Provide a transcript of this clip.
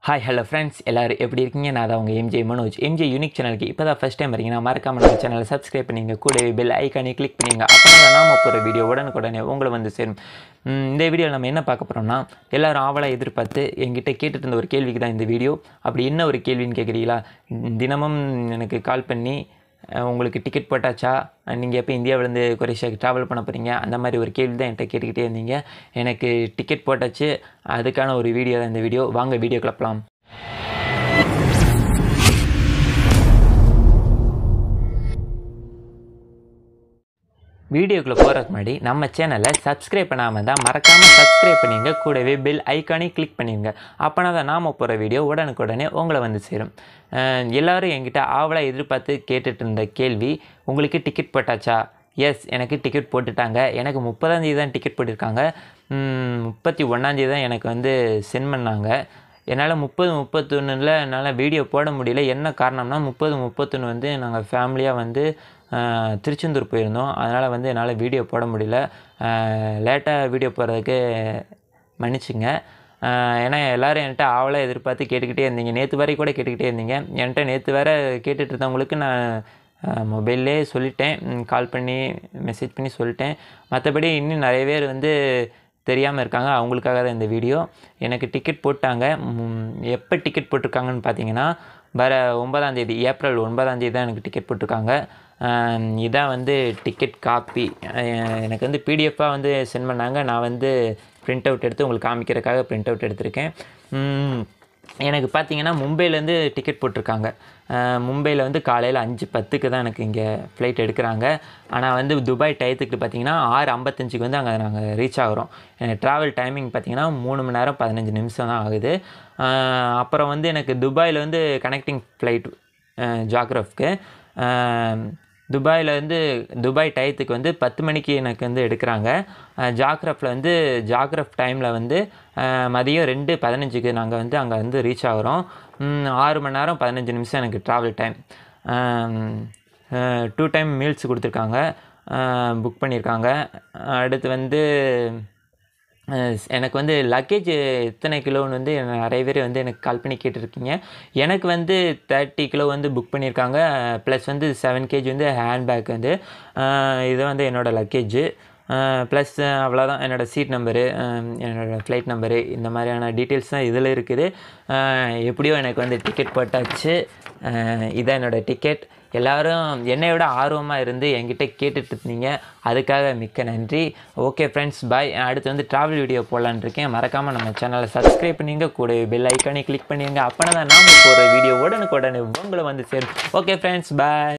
hi hello friends எல்லோரும் எப்படி இருக்கீங்க நான் தான் உங்கள் எம்ஜே மனோஜ் எம்ஜே யூனிக் சேனலுக்கு இப்போ தான் ஃபஸ்ட் டைம் வரீங்கன்னா மறக்காம நம்ம சேனலை சப்ஸ்கிரைப் பண்ணிங்க கூடவே பெல் ஐக்கானே கிளிக் பண்ணிங்க அப்போ தான் நாம போகிற வீடியோ உடனுக்குடனே உங்களை வந்து சேரும் ம், இந்த வீடியோவில் நம்ம என்ன பார்க்க போகிறோம்னா எல்லாரும் ஆவலாக எதிர்பார்த்து என்கிட்ட கேட்டுட்டு இருந்த ஒரு கேள்விக்கு தான் இந்த வீடியோ அப்படி என்ன ஒரு கேள்வின்னு கேட்குறீங்களா தினமும் எனக்கு கால் பண்ணி அஹ், உங்களுக்கு டிக்கெட் போட்டாச்சா நீங்கள் எப்போ இந்தியாவிலேருந்து கொரிஷியாவுக்கு ட்ராவல் பண்ண போகிறீங்க அந்த மாதிரி ஒரு கேள்வி தான் என்கிட்ட கேட்டுக்கிட்டே இருந்தீங்க எனக்கு டிக்கெட் போட்டாச்சு அதுக்கான ஒரு வீடியோ தான் இந்த வீடியோ வாங்க வீடியோ கிளப்பலாம் வீடியோக்குள்ளே போகிறதுக்கு முன்னாடி நம்ம சேனலை சப்ஸ்கிரைப் பண்ணாமல் தான் மறக்காமல் சப்ஸ்கிரைப் பண்ணிங்க கூடவே பெல் ஐக்கானே கிளிக் பண்ணிடுங்க அப்போனா தான் நாம் போகிற வீடியோ உடனுக்குடனே உங்களை வந்து சேரும் அஹ் எல்லாரும் என்கிட்ட ஆவலாக எதிர்பார்த்து கேட்டுட்டு இருந்த கேள்வி உங்களுக்கு டிக்கெட் போட்டாச்சா எஸ் எனக்கு டிக்கெட் போட்டுட்டாங்க எனக்கு முப்பதாந்தேதி தான் டிக்கெட் போட்டிருக்காங்க ம், முப்பத்தி ஒன்றாந்தேதி தான் எனக்கு வந்து சென்ட் பண்ணாங்க என்னால் முப்பது முப்பத்தொன்னில் என்னால் வீடியோ போட முடியல என்ன காரணம்னா முப்பது முப்பத்தொன்று வந்து நாங்கள் ஃபேமிலியாக வந்து ஆஹ், திருச்செந்தூர் போயிருந்தோம் அதனால் வந்து என்னால் வீடியோ போட முடியல லேட்டாக வீடியோ போடுறதுக்கு மன்னிச்சுங்க ஆஹ், ஏன்னா எல்லோரும் என்கிட்ட ஆவலாக எதிர்பார்த்து கேட்டுக்கிட்டே இருந்தீங்க நேற்று வரை கூட கேட்டுக்கிட்டே இருந்தீங்க என்கிட்ட நேற்று வேற கேட்டுட்டு இருந்தவங்களுக்கு நான் மொபைல்லே சொல்லிட்டேன் கால் பண்ணி மெசேஜ் பண்ணி சொல்லிட்டேன் மற்றபடி இன்னும் நிறைய பேர் வந்து தெரியாமல் இருக்காங்க அவங்களுக்காக தான் இந்த வீடியோ எனக்கு டிக்கெட் போட்டாங்க ம், எப்போ டிக்கெட் போட்டிருக்காங்கன்னு பார்த்தீங்கன்னா வர ஒன்பதாம் தேதி ஏப்ரல் ஒன்பதாம் தேதி தான் எனக்கு டிக்கெட் போட்டிருக்காங்க ஆம், இதான் வந்து டிக்கெட் காப்பி எனக்கு வந்து பிடிஎஃபாக வந்து சென்ட் பண்ணாங்க நான் வந்து பிரிண்ட் அவுட் எடுத்து உங்களுக்கு காமிக்கிறதுக்காக பிரிண்ட் அவுட் எடுத்திருக்கேன் ம், எனக்கு பார்த்தீங்கன்னா மும்பையிலேருந்து டிக்கெட் போட்டிருக்காங்க மும்பையில் வந்து காலையில் அஞ்சு பத்துக்கு தான் எனக்கு இங்கே ஃப்ளைட் எடுக்கிறாங்க ஆனால் வந்து துபாய் டயத்துக்கு பார்த்தீங்கன்னா ஆறு ஐம்பத்தஞ்சுக்கு வந்து அங்கே நாங்கள் ரீச் ஆகிறோம் ட்ராவல் டைமிங் பார்த்தீங்கன்னா மூணு மணி நேரம் பதினஞ்சு நிமிஷம் தான் ஆகுது அஹ் அப்புறம் வந்து எனக்கு துபாயில் வந்து கனெக்டிங் ஃப்ளைட் ஜாக்ரஃப்க்கு துபாயில் வந்து துபாய் டயத்துக்கு வந்து பத்து மணிக்கு எனக்கு வந்து எடுக்கிறாங்க ஜாக்ரஃபில் வந்து ஜாக்ரஃப் டைமில் வந்து அஹ், மதியம் ரெண்டு பதினஞ்சுக்கு நாங்கள் வந்து அங்கே வந்து ரீச் ஆகிறோம் ம், ஆறு மணி நேரம் பதினஞ்சு நிமிஷம் எனக்கு travel time two time meals கொடுத்துருக்காங்க புக் பண்ணியிருக்காங்க அடுத்து வந்து அஹ் எனக்கு வந்து லக்கேஜ் எத்தனை கிலோன்னு வந்து என்ன- நிறைய பேர் வந்து எனக்கு கால் பண்ணி கேட்டிருக்கீங்க எனக்கு வந்து தேர்ட்டி கிலோ வந்து புக் பண்ணியிருக்காங்க ப்ளஸ் வந்து செவன் கேஜி வந்து ஹேண்ட்பேக் வந்து அஹ் இது வந்து என்னோடய லக்கேஜு ப்ளஸ் அவ்வளோதான் என்னோடய சீட் நம்பரு என்னோடய ஃப்ளைட் நம்பரு இந்த மாதிரியான டீட்டெயில்ஸ் தான் இதில் இருக்குது அஹ் எப்படியோ எனக்கு வந்து டிக்கெட் போட்டாச்சு அஹ் இதான் என்னோடய டிக்கெட் எல்லாரும் என்னை விட ஆர்வமாக இருந்து என்கிட்ட கேட்டுட்டு இருந்தீங்க அதுக்காக மிக்க நன்றி ஓகே ஃப்ரெண்ட்ஸ் பாய் அடுத்து வந்து ட்ராவல் வீடியோ போடலான்னு இருக்கேன் மறக்காமல் நம்ம சேனலை சப்ஸ்கிரைப் பண்ணிங்க கூட பெல் ஐக்கானே கிளிக் பண்ணிங்க அப்போனா தான் நாம போகிற வீடியோ உடனுக்குடனே உங்களை வந்து சேரும் ஓகே ஃப்ரெண்ட்ஸ் பாய்